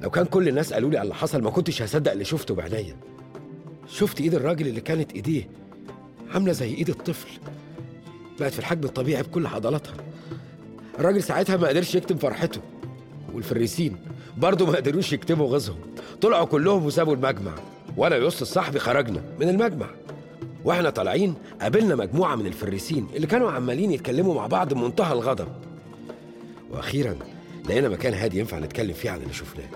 لو كان كل الناس قالوا لي على اللي حصل ما كنتش هصدق اللي شفته بعينيا شفت ايد الراجل اللي كانت ايديه عامله زي ايد الطفل بقت في الحجم الطبيعي بكل عضلاتها الراجل ساعتها ما قدرش يكتم فرحته والفريسين برضه ما قدروش يكتموا غيظهم طلعوا كلهم وسابوا المجمع وانا ويوسف صاحبي خرجنا من المجمع واحنا طالعين قابلنا مجموعه من الفريسين اللي كانوا عمالين يتكلموا مع بعض بمنتهى الغضب واخيرا لقينا مكان هادي ينفع نتكلم فيه عن اللي شفناه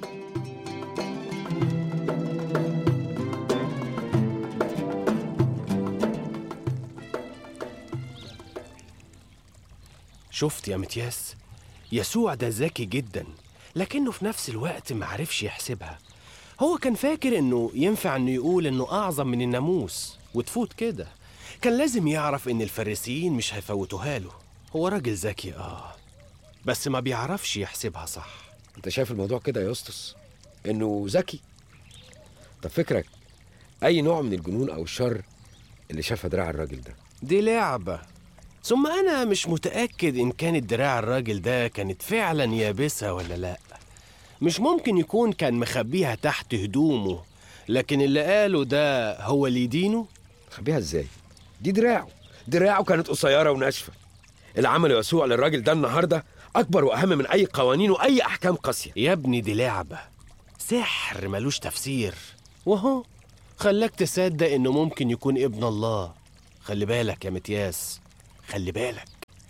شفت يا متياس يسوع ده ذكي جدا لكنه في نفس الوقت معرفش يحسبها هو كان فاكر انه ينفع انه يقول انه اعظم من الناموس وتفوت كده كان لازم يعرف ان الفريسيين مش هيفوتوها له هو راجل ذكي اه بس ما بيعرفش يحسبها صح انت شايف الموضوع كده يا يسطس انه ذكي طب فكرك اي نوع من الجنون او الشر اللي شافها دراع الراجل ده دي لعبة ثم أنا مش متأكد إن كانت دراع الراجل ده كانت فعلا يابسة ولا لأ مش ممكن يكون كان مخبيها تحت هدومه لكن اللي قاله ده هو اللي يدينه خبيها ازاي دي دراعه دراعه كانت قصيره وناشفه اللي عمله يسوع للراجل ده النهارده اكبر واهم من اي قوانين واي احكام قاسيه يا ابني دي لعبة سحر ملوش تفسير وهو خلاك تصدق إنه ممكن يكون ابن الله خلي بالك يا متياس خلي بالك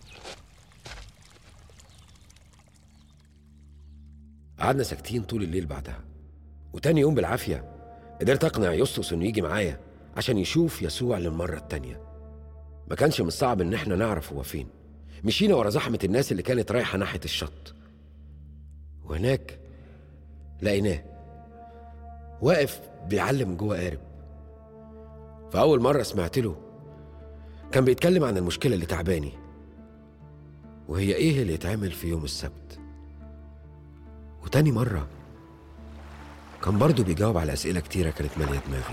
قعدنا ساكتين طول الليل بعدها وتاني يوم بالعافيه قدرت اقنع يسطس انه يجي معايا عشان يشوف يسوع للمره التانيه ما كانش من الصعب ان احنا نعرف هو فين مشينا ورا زحمه الناس اللي كانت رايحه ناحيه الشط وهناك لقيناه واقف بيعلم جوه قارب فأول مرة سمعت له كان بيتكلم عن المشكلة اللي تعباني وهي إيه اللي يتعمل في يوم السبت وتاني مرة كان برضه بيجاوب على أسئلة كتيرة كانت مالية دماغي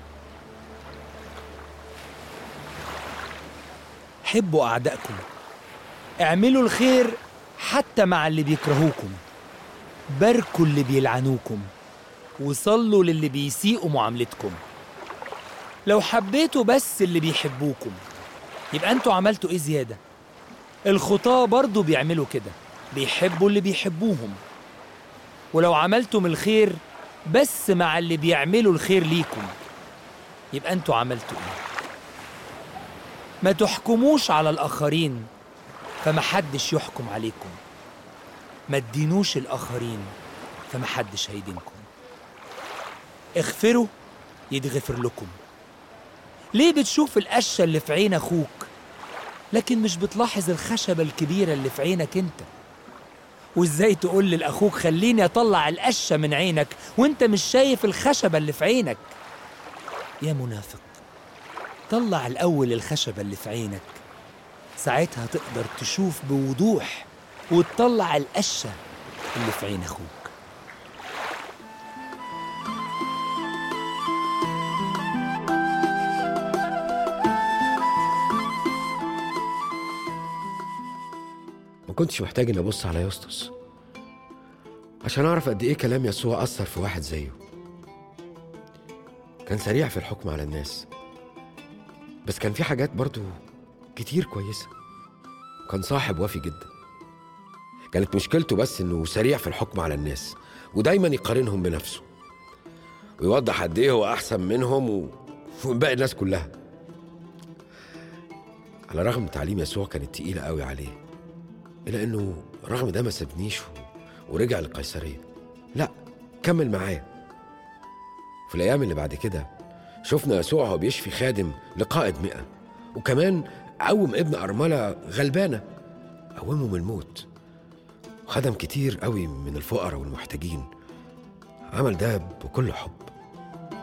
حبوا أعدائكم اعملوا الخير حتى مع اللي بيكرهوكم باركوا اللي بيلعنوكم وصلوا للي بيسيئوا معاملتكم لو حبيتوا بس اللي بيحبوكم يبقى انتوا عملتوا ايه زيادة الخطاة برضو بيعملوا كده بيحبوا اللي بيحبوهم ولو عملتم الخير بس مع اللي بيعملوا الخير ليكم يبقى انتوا عملتوا ايه ما تحكموش على الآخرين فمحدش يحكم عليكم ما تدينوش الآخرين فمحدش هيدينكم اغفروا يتغفر لكم ليه بتشوف القشة اللي في عين أخوك لكن مش بتلاحظ الخشبة الكبيرة اللي في عينك أنت وإزاي تقول لأخوك خليني أطلع القشة من عينك وأنت مش شايف الخشبة اللي في عينك يا منافق طلع الأول الخشبة اللي في عينك ساعتها تقدر تشوف بوضوح وتطلع القشة اللي في عين أخوك ما كنتش محتاج اني ابص على يسطس عشان اعرف قد ايه كلام يسوع اثر في واحد زيه كان سريع في الحكم على الناس بس كان في حاجات برضو كتير كويسه كان صاحب وافي جدا كانت مشكلته بس انه سريع في الحكم على الناس ودايما يقارنهم بنفسه ويوضح قد ايه هو احسن منهم و- ومن باقي الناس كلها على رغم تعليم يسوع كانت تقيله قوي عليه إلا إنه رغم ده ما سابنيش و... ورجع للقيصرية لا كمل معايا في الأيام اللي بعد كده شفنا يسوع وهو بيشفي خادم لقائد مئة وكمان قوم ابن أرملة غلبانة قومه من الموت وخدم كتير قوي من الفقراء والمحتاجين عمل ده بكل حب